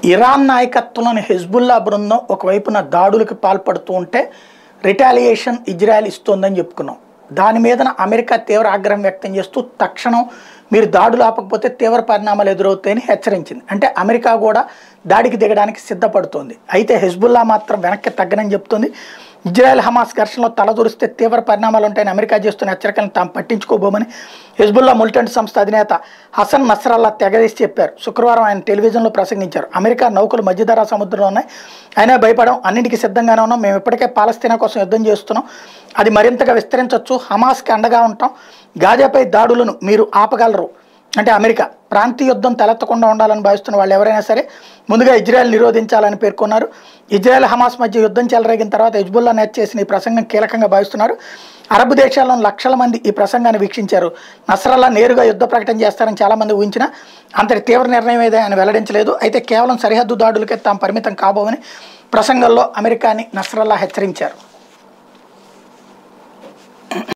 Iran నాయకత్వంలోని Hezbollah బృందం ఒకవైపున దాడులకు పాల్పడుతూ ఉంటే రిటాలియేషన్ ఇజ్రాయెల్ ఇస్తోందని చెప్పుకున్నాం దాని మీదన అమెరికా తీవ్ర ఆగ్రహం వ్యక్తం చేస్తూ తక్షణం మీరు దాడులు ఆపకపోతే తీవ్ర పరిణామాలు ఎదురవుతాయని హెచ్చరించింది అంటే అమెరికా కూడా దాడికి దిగడానికి సిద్ధపడుతోంది అయితే హెజ్బుల్లా మాత్రం వెనక్కి తగ్గనని చెప్తోంది ఇజ్రాయెల్ హమాస్ ఘర్షణలో తలదూరిస్తే తీవ్ర పరిణామాలు ఉంటాయని అమెరికా చేస్తున్న హెచ్చరికలను తాము పట్టించుకోబోమని హెజ్బుల్లా ముల్టెంట్ సంస్థ అధినేత హసన్ నస్రల్లా తెగదీసి చెప్పారు శుక్రవారం ఆయన టెలివిజన్లో ప్రసంగించారు అమెరికా నౌకలు మధ్యధరా సముద్రంలో ఉన్నాయి అయినా భయపడం అన్నింటికీ సిద్ధంగానే ఉన్నాం మేము ఇప్పటికే పాలస్తీనా కోసం యుద్ధం చేస్తున్నాం అది మరింతగా విస్తరించవచ్చు హమాస్కి అండగా ఉంటాం గాజాపై దాడులను మీరు ఆపగలరు అంటే అమెరికా ప్రాంతీయ యుద్ధం తలెత్తకుండా ఉండాలని భావిస్తున్న వాళ్ళు ఎవరైనా సరే ముందుగా ఇజ్రాయెల్ నిరోధించాలని పేర్కొన్నారు ఇజ్రాయెల్ హమాస్ మధ్య యుద్ధం చెలరేగిన తర్వాత హెజ్బుల్లా నేత చేసిన ఈ ప్రసంగం కీలకంగా భావిస్తున్నారు అరబ్ దేశాల్లోని లక్షల మంది ఈ ప్రసంగాన్ని వీక్షించారు నస్రల్లా నేరుగా యుద్ధ ప్రకటన చేస్తారని చాలామంది ఊహించినా అంతటి తీవ్ర నిర్ణయం ఏదే ఆయన వెల్లడించలేదు అయితే కేవలం సరిహద్దు దాడులకే తాము పరిమితం కాబోమని ప్రసంగంలో అమెరికాని నస్రల్లా హెచ్చరించారు